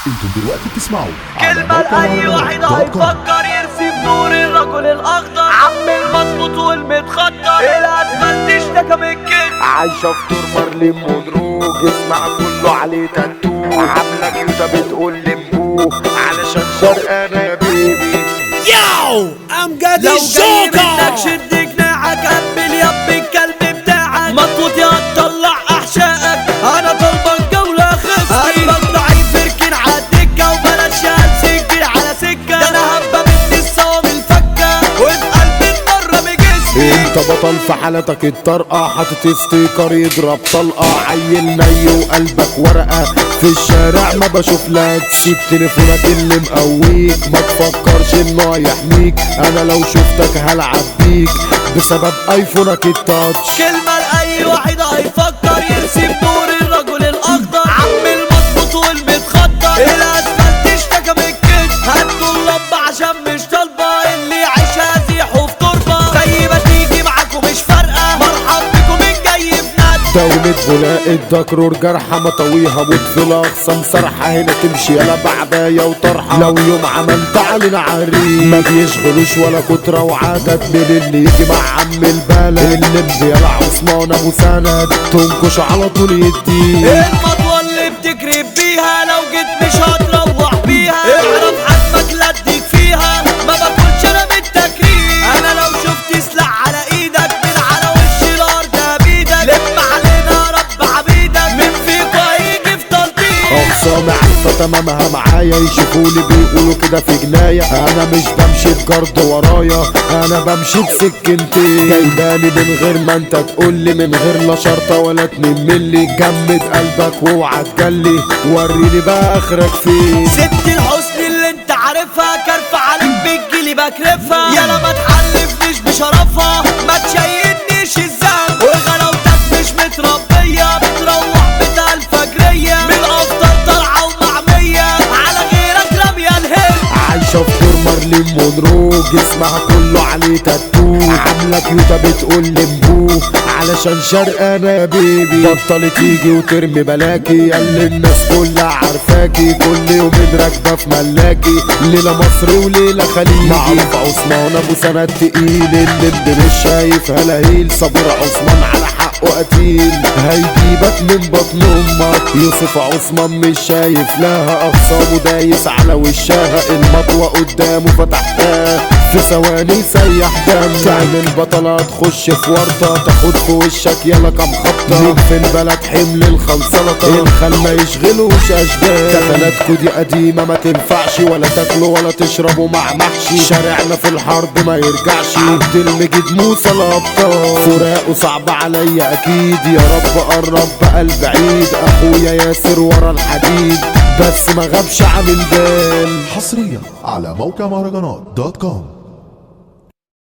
انتوا دلوقتي بتسمعوا كلمة لأي واحد هيفكر يرسم نور الرجل الأخضر عم المظبوط والمتخطر الأسفلت اشتكى من الكذب عايشة في دور مارلين مونرو جسمها كله عليه تاتو عاملة كيوتة بتقول لمبو علشان شرقانة يا بيبي Yo, I'm got لو this جاي منك sugar. شد جناحك قبل يب الكلب بتاعك مطوط يا تطلع أحشائك أنا طالبك جولة خصمي قلبك ضعيف اركن على الدكة وبلاش سجل على سكة ده أنا هبة بنت الصوم الفكة وفي قلبي مرة بجسمي انت بطل في حالتك الطرقة حاطط ستيكر يضرب طلقة عيل ني وقلبك ورقة في الشارع ما بشوفلكش سيب تليفونك اللي مقويك ما تفكرش انه يحميك انا لو شفتك هلعب بيك بسبب ايفونك التاتش كلمة لأي واحد هيفكر يرسم نور الرجل الأخضر عم المظبوط والمتخطر الأسفلت اشتكى من الكذب هاتوا اللمبة عشان مش طالبة اللي يعيشها زيحوا في تربة زي ما تيجي معاكم مش فارقة مرحب بكم من جاي في ند دولة بلاء الدكرور جرحة مطويها موت في الأقصى مسرحة هنا تمشي يلا بعباية وطرحة لو يوم عملت علينا عريس ما بيشغلوش ولا كترة وعدد من اللي يجي مع عم البلد اللي بيلع عثمان أبو سند تنكش على طول يديه المطوة اللي بتكرب بيها لو جيت مش هتروح بيها اعرف حجمك لا اديك فيها ما باكلش انا بالتكريم انا لو شفت سلاح على ايدك من على وش الارض هبيدك لم علينا رب عبيدك من فيكوا هيجي في تلطيق أقسامي عارفة تمامها معايا يشوفوني بيقولوا كده في جناية أنا مش بمشي بجرد ورايا أنا بمشي بسكنتين جايباني من غير ما أنت تقولي من غير لا شرطة ولا اتنين ملي جمد قلبك واوعى تجلي وريني بقى آخرك فين ست الحسن اللي انت عارفها كرف عليك بتجيلي بكرفها يلا ما تحلفنيش بشرفها ما تشيدنيش الذنب وغلاوتك مش متربية بتروح بتاع الفجرية من افطار طالعة ومعمية على غيرك رامية الهل عايشة في دور مارلين مونرو جسمها كله عليه تاتو عاملة كيوتة بتقول لمبو علشان شرقانة يا بيبي بطلت تيجي وترمي بلاكي ياللي الناس كلها عارفاكي كل يومين راكبة في ملاكي ليلة مصري وليلة خليجي معروف عثمان ابو سند تقيل اللي انت مش شايف هلاهيل صبر عثمان على حقه قتيل هيجيبك من بطن امك يوسف عثمان مش شايف لها اخصامه دايس على وشها المطوة قدامه فتحتها في ثواني سيح دم تعمل بطلة تخش في ورطة تاخد في وشك يلا كام خبطة مين في البلد حمل الخنصلطة الخل ما يشغلوش اشبال دخلاتكوا دي قديمة ما تنفعش ولا تاكلوا ولا تشربوا مع محشي شارعنا في الحرب ما يرجعش عبد المجيد موسى الابطال فراقه صعب عليا اكيد يا رب قرب بقلب عيد اخويا ياسر ورا الحديد بس ما غابش عامل بال حصريا على موقع مهرجانات دوت كوم